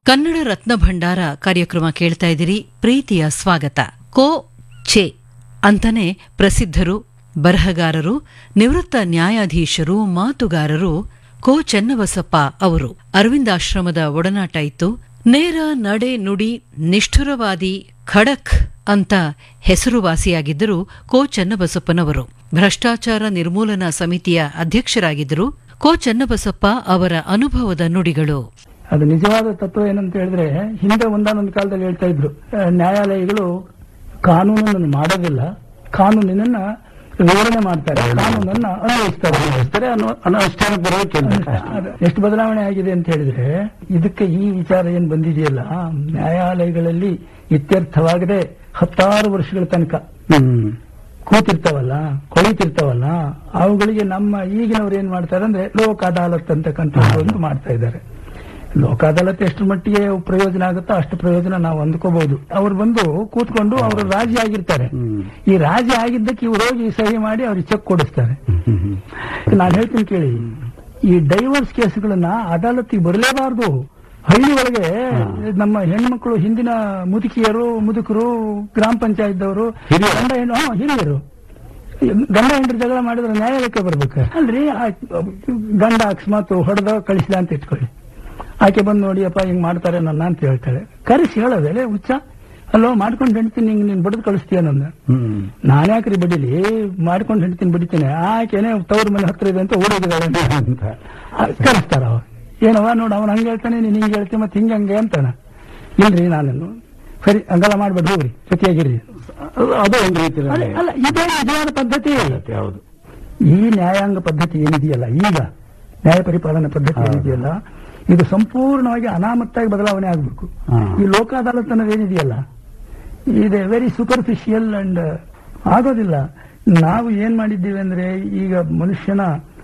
ಕನ್ನಡ ರತ್ನ ಭಂಡಾರ ಕಾರ್ಯಕ್ರಮ ಕೇಳ್ತಾ ಇದ್ದೀರಿ ಪ್ರೀತಿಯ ಸ್ವಾಗತ ಕೋ ಚೆ ಅಂತಾನೆ ಪ್ರಸಿದ್ಧರು ಬರಹಗಾರರು ನಿವೃತ್ತ ನ್ಯಾಯಾಧೀಶರು ಮಾತುಗಾರರು ಕೋ ಚೆನ್ನಬಸಪ್ಪ ಅವರು ಅರವಿಂದಾಶ್ರಮದ ಒಡನಾಟ ಇತ್ತು ನೇರ ನಡೆ ನುಡಿ ನಿಷ್ಠುರವಾದಿ ಖಡಕ್ ಅಂತ ಹೆಸರುವಾಸಿಯಾಗಿದ್ದರು ಕೋ ಚೆನ್ನಬಸಪ್ಪನವರು ಭ್ರಷ್ಟಾಚಾರ ನಿರ್ಮೂಲನಾ ಸಮಿತಿಯ ಅಧ್ಯಕ್ಷರಾಗಿದ್ದರು ಕೋ ಚೆನ್ನಬಸಪ್ಪ ಅವರ ಅನುಭವದ ನುಡಿಗಳು ಅದು ನಿಜವಾದ ತತ್ವ ಏನಂತ ಹೇಳಿದ್ರೆ ಹಿಂದೆ ಒಂದಾನೊಂದು ಕಾಲದಲ್ಲಿ ಹೇಳ್ತಾ ಇದ್ರು ಆ, ನ್ಯಾಯಾಲಯಗಳು ಕಾನೂನನ್ನು ಮಾಡೋದಿಲ್ಲ ಕಾನೂನಿನನ್ನ ವಿವರಣೆ ಮಾಡ್ತಾರೆ ಕಾನೂನನ್ನ ಅನ್ವಯಿಸ್ತಾರೆ ಅಷ್ಟೇ ಅನ್ನೋ ಅನುಷ್ಠಾನ ಬರೋಕ್ಕಿಲ್ಲ ಅದು ಎಷ್ಟು ಬದಲಾವಣೆ ಆಗಿದೆ ಅಂತ ಹೇಳಿದ್ರೆ ಇದಕ್ಕೆ ಈ ವಿಚಾರ ಏನ್ ಬಂದಿದೆಯಲ್ಲ ನ್ಯಾಯಾಲಯಗಳಲ್ಲಿ ಇತ್ಯರ್ಥವಾಗದೆ ಹತ್ತಾರು ವರ್ಷಗಳ ತನಕ ಹ್ಮ್ ಕೂತಿರ್ತಾವಲ್ಲ ಕೊಳಿತಿರ್ತಾವಲ್ಲ ಅವುಗಳಿಗೆ ನಮ್ಮ ಈಗಿನವ್ರು ಏನ್ ಮಾಡ್ತಾರೆ ಅಂದ್ರೆ ಲೋಕ ಅದಾಲತ್ ಅಂತಕ್ಕಂಥ ಒಂದು ಮಾಡ್ತಾ ಇದ್ದಾರೆ ಲೋಕ ಅದಾಲತ್ ಎಷ್ಟು ಮಟ್ಟಿಗೆ ಪ್ರಯೋಜನ ಆಗುತ್ತೋ ಅಷ್ಟು ಪ್ರಯೋಜನ ನಾವು ಅಂದ್ಕೋಬಹುದು ಅವ್ರು ಬಂದು ಕೂತ್ಕೊಂಡು ಅವರು ರಾಜಿ ಆಗಿರ್ತಾರೆ ಹ್ಮ್. ಈ ರಾಜಿ ಆಗಿದ್ದಕ್ಕೆ ಇವ್ರು ಹೋಗಿ ಸಹಿ ಮಾಡಿ ಅವ್ರಿಗೆ ಚೆಕ್ ಕೊಡಿಸ್ತಾರೆ ಹ್ಮ್. ನಾನು ಹೇಳ್ತೀನಿ ಕೇಳಿ ಈ ಡೈವರ್ಸ್ ಕೇಸ್ಗಳನ್ನ ಅದಾಲತ್ತಿಗೆ ಬರಲೇಬಾರದು ಹಳ್ಳಿ ಒಳಗೆ ನಮ್ಮ ಹೆಣ್ಮಕ್ಳು ಹಿಂದಿನ ಮುದುಕಿಯರು ಮುದುಕರು ಗ್ರಾಮ ಪಂಚಾಯತ್ದವರು ಹಿರಿಯರು. ಗಂಡ ಹೆಣ್ಣು ಹಾ, ಹಿರಿಯರು ಗಂಡ ಹೆಂಡ್ರ ಜಗಳ ಮಾಡಿದ್ರೆ ನ್ಯಾಯಾಲಯಕ್ಕೆ ಬರ್ಬೇಕು ಅಲ್ರಿ ಆ ಗಂಡ ಅಕಸ್ಮಾತ್ ಹೊಡೆದ ಕಳಿಸಿದ ಅಂತ ಇಟ್ಕೊಳ್ಳಿ ಆಕೆ ಬಂದು ನೋಡಿಯಪ್ಪ ಹಿಂಗ್ ಮಾಡ್ತಾರೆ ನನ್ನ ಅಂತ ಹೇಳ್ತಾಳೆ ಕರೆಸಿ ಹೇಳೋದೆ ಹುಚ್ಚ ಅಲ್ಲೋ ಮಾಡ್ಕೊಂಡು ಹೆಣ್ತೀನಿ ಹಿಂಗ್ ನೀನ್ ಬಡದು ಕಳಿಸ್ತೀಯ ನನ್ನ ಹ್ಮ್ ನಾನ್ಯಾಕ್ರಿ ಬಡಿಲಿ ಮಾಡ್ಕೊಂಡು ಹೆಣ್ತೀನಿ ಬಡಿತೇನೆ ಆಕೆನೆ ತವ್ರ ಮನೆ ಹತ್ರ ಇದೆ ಅಂತ ಓಡೋಗಿದ್ದಾಳೆ ಅಂತ ಕರೆಸ್ತಾರ ಅವ ಏನವ ನೋಡು ಅವನು ಹಂಗೆ ಹೇಳ್ತಾನೆ ನೀನ್ ಹಿಂಗೆ ಹೇಳ್ತೀನಿ ಮತ್ತೆ ಹಿಂಗೆ ಹಂಗೆ ಅಂತಾನ ಇಲ್ರಿ ನಾನು ಸರಿ ಹಂಗೆಲ್ಲ ಮಾಡ್ಬೇಡಿ ಹೋಗ್ರಿ ಜೊತೆಯಾಗಿರಿ ಅದು- ಅದು ಒಂದು ರೀತಿ ಅಲ್ಲ ಅಲ್ಲ, ಇದೇ ನಿಜವಾದ ಪದ್ಧತಿ ಹೌದು ಈ ನ್ಯಾಯಾಂಗ ಪದ್ಧತಿ ಏನಿದೆಯಲ್ಲ ಈಗ ನ್ಯಾಯ ಪರಿಪಾಲನಾ ಪದ್ಧತಿ ಹೌದು. ಏನಿದೆಯಲ್ಲ ಇದು ಸಂಪೂರ್ಣವಾಗಿ ಅನಾಮತ್ತಾಗಿ ಬದಲಾವಣೆ ಆಗಬೇಕು ಹಾ. ಈ ಲೋಕ ಅದಾಲತ್ ಅನ್ನೋದು ಏನಿದೆಯಲ್ಲ ಇದೆ ವೆರಿ ಸೂಪರ್ಫಿಷಿಯಲ್ ಅಂಡ್ ಆಗೋದಿಲ್ಲ ನಾವು ಏನ್ ಮಾಡಿದ್ದೀವಿ ಅಂದ್ರೆ ಈಗ ಮನುಷ್ಯನ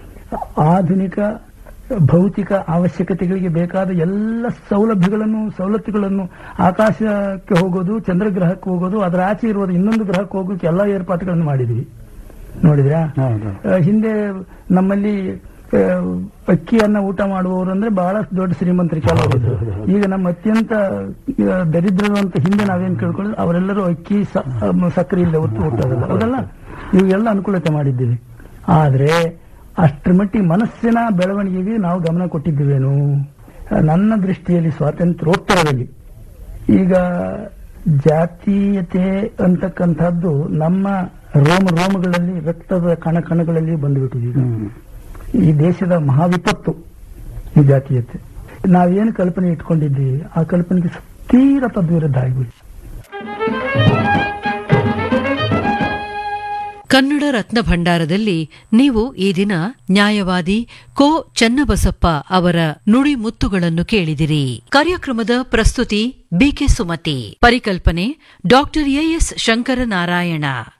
ಆಧುನಿಕ ಭೌತಿಕ ಅವಶ್ಯಕತೆಗಳಿಗೆ ಬೇಕಾದ ಎಲ್ಲ ಸೌಲಭ್ಯಗಳನ್ನು ಸವಲತ್ತುಗಳನ್ನು ಆಕಾಶಕ್ಕೆ ಹೋಗೋದು ಚಂದ್ರಗ್ರಹಕ್ಕೆ ಹೋಗೋದು ಅದರ ಆಚೆ ಇರುವುದು ಇನ್ನೊಂದು ಗ್ರಹಕ್ಕೆ ಹೋಗೋಕೆ ಎಲ್ಲ ಏರ್ಪಾಟುಗಳನ್ನು ಮಾಡಿದ್ವಿ ನೋಡಿದ್ರಾ ಹೌದು ಆ, ಹಿಂದೆ ನಮ್ಮಲ್ಲಿ ಆ, ಅಕ್ಕಿಯನ್ನ ಊಟ ಮಾಡುವವರು ಅಂದ್ರೆ ಬಹಳ ದೊಡ್ಡ ಶ್ರೀಮಂತರು ಕೆಲವರು ಈಗ ನಮ್ಮ ಅತ್ಯಂತ ಆ, ದರಿದ್ರರು ಅಂತ ಹಿಂದೆ ನಾವೇನ್ ಕೇಳ್ಕೊಳ್ಳೋದು ಅವರೆಲ್ಲರೂ ಅಕ್ಕಿ ಸ- ಆ, ಸಕ್ಕರೆ ಇಲ್ಲ ಹೊತ್ತು ಹುಟ್ಟೋದಲ್ಲ ಹೌದಲ್ಲ ಇವೆಲ್ಲ ಅನುಕೂಲತೆ ಮಾಡಿದ್ದೀವಿ ಆದ್ರೆ ಅಷ್ಟರ ಮಟ್ಟಿಗೆ ಮನಸ್ಸಿನ ಬೆಳವಣಿಗೆಗೆ ನಾವು ಗಮನ ಕೊಟ್ಟಿದ್ದೀವೇನು ಆ, ನನ್ನ ದೃಷ್ಟಿಯಲ್ಲಿ ಸ್ವಾತಂತ್ರ್ಯೋತ್ತರದಲ್ಲಿ ಈಗ ಜಾತೀಯತೆ ಅಂತಕ್ಕಂಥದ್ದು ನಮ್ಮ ರೋಮ ರೋಮಗಳಲ್ಲಿ ರಕ್ತದ ಕಣ ಕಣಗಳಲ್ಲಿ ಬಂದುಬಿಟ್ಟಿದೆ ಈಗ. ಹ್ಮ್ ಈ ದೇಶದ ಮಹಾವಿಪತ್ತು ಈ ಜಾತೀಯತೆ ನಾವೇನು ಕಲ್ಪನೆ ಇಟ್ಕೊಂಡಿದ್ದೀವಿ ಆ ಕಲ್ಪನೆಗೆ ತೀರ ತದ್ವಿರುದ್ಧ ಆಗಿಬಿಟ್ಟು ಕನ್ನಡ ರತ್ನ ಭಂಡಾರದಲ್ಲಿ ನೀವು ಈ ದಿನ ನ್ಯಾಯವಾದಿ ಕೋ ಚನ್ನಬಸಪ್ಪ ಅವರ ನುಡಿ ಮುತ್ತುಗಳನ್ನು ಕೇಳಿದಿರಿ ಕಾರ್ಯಕ್ರಮದ ಪ್ರಸ್ತುತಿ ಬಿಕೆ ಸುಮತಿ ಪರಿಕಲ್ಪನೆ ಡಾಕ್ಟರ್ ಎಎಸ್ ಶಂಕರನಾರಾಯಣ